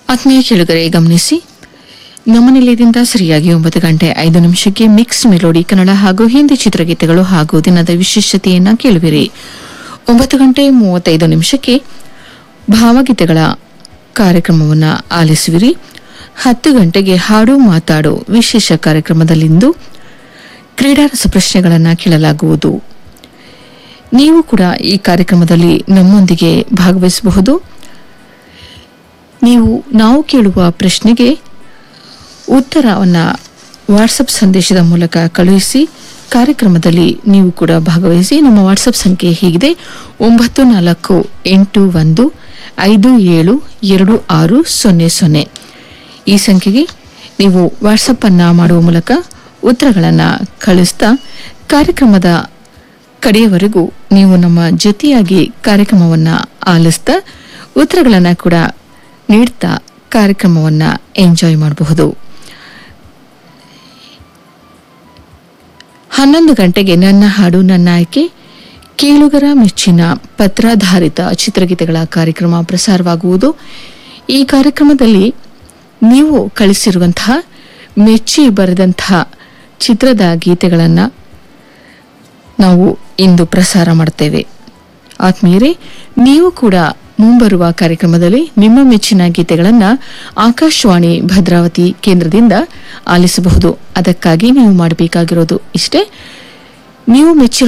ಆತ್ಮೀಯ ಕೇಳುಗರೆ ಗಮನಿಸಿ ನಮ್ಮ ನಿಲಯದಿಂದ ಸರಿಯಾಗಿ ಒಂಬತ್ತು ಗಂಟೆ ಐದು ನಿಮಿಷಕ್ಕೆ ಮಿಕ್ಸ್ ಮೆಲೋಡಿ ಕನ್ನಡ ಹಾಗೂ ಹಿಂದಿ ಚಿತ್ರಗೀತೆಗಳು ಹಾಗೂ ದಿನದ ವಿಶೇಷತೆಯನ್ನ ಕೇಳುವಿರಿ ಒಂಬತ್ತು ಗಂಟೆ ಮೂವತ್ತೈದು ನಿಮಿಷಕ್ಕೆ ಭಾವಗೀತೆಗಳ ಕಾರ್ಯಕ್ರಮವನ್ನು ಆಲಿಸುವಿರಿ ಹತ್ತು ಗಂಟೆಗೆ ಹಾಡು ಮಾತಾಡು ವಿಶೇಷ ಕಾರ್ಯಕ್ರಮದಲ್ಲಿಂದು ಕ್ರೀಡಾ ರಸಪ್ರಶ್ನೆಗಳನ್ನು ಕೇಳಲಾಗುವುದು ನೀವು ಕೂಡ ಈ ಕಾರ್ಯಕ್ರಮದಲ್ಲಿ ನಮ್ಮೊಂದಿಗೆ ಭಾಗವಹಿಸಬಹುದು ನೀವು ನಾವು ಕೇಳುವ ಪ್ರಶ್ನೆಗೆ ಉತ್ತರವನ್ನು ವಾಟ್ಸಪ್ ಸಂದೇಶದ ಮೂಲಕ ಕಳುಹಿಸಿ ಕಾರ್ಯಕ್ರಮದಲ್ಲಿ ನೀವು ಕೂಡ ಭಾಗವಹಿಸಿ ನಮ್ಮ ವಾಟ್ಸಪ್ ಸಂಖ್ಯೆ ಹೀಗಿದೆ ಒಂಬತ್ತು ನಾಲ್ಕು ಎಂಟು ಒಂದು ಐದು ಏಳು ಎರಡು ಆರು ಸೊನ್ನೆ ಸೊನ್ನೆ ಈ ಸಂಖ್ಯೆಗೆ ನೀವು ವಾಟ್ಸಪ್ ಅನ್ನ ಮಾಡುವ ಮೂಲಕ ಉತ್ತರಗಳನ್ನು ಕಳಿಸ್ತಾ ಕಾರ್ಯಕ್ರಮದ ಕಡೆಯವರೆಗೂ ನೀವು ನಮ್ಮ ಜೊತೆಯಾಗಿ ಕಾರ್ಯಕ್ರಮವನ್ನು ಆಲಿಸ್ತಾ ಉತ್ತರಗಳನ್ನು ಕೂಡ ನೀಡ್ತಾ ಕಾರ್ಯಕ್ರಮವನ್ನು ಎಂಜಾಯ್ ಮಾಡಬಹುದು ಹನ್ನೊಂದು ಗಂಟೆಗೆ ನನ್ನ ಹಾಡು ನನ್ನ ಆಯ್ಕೆ ಕೇಳುಗರ ಮೆಚ್ಚಿನ ಪತ್ರಾಧಾರಿತ ಚಿತ್ರಗೀತೆಗಳ ಕಾರ್ಯಕ್ರಮ ಪ್ರಸಾರವಾಗುವುದು ಈ ಕಾರ್ಯಕ್ರಮದಲ್ಲಿ ನೀವು ಕಳಿಸಿರುವಂತಹ ಮೆಚ್ಚಿ ಬರೆದಂತಹ ಚಿತ್ರದ ಗೀತೆಗಳನ್ನು ನಾವು ಇಂದು ಪ್ರಸಾರ ಮಾಡ್ತೇವೆ ಆತ್ಮೀಯರೇ ನೀವು ಕೂಡ ಮುಂಬರುವ ಕಾರ್ಯಕ್ರಮದಲ್ಲಿ ನಿಮ್ಮ ಮೆಚ್ಚಿನ ಗೀತೆಗಳನ್ನು ಆಕಾಶವಾಣಿ ಭದ್ರಾವತಿ ಕೇಂದ್ರದಿಂದ ಆಲಿಸಬಹುದು ಅದಕ್ಕಾಗಿ ನೀವು ಮಾಡಬೇಕಾಗಿರೋದು ಇಷ್ಟೇ ನೀವು ಮೆಚ್ಚಿರುವ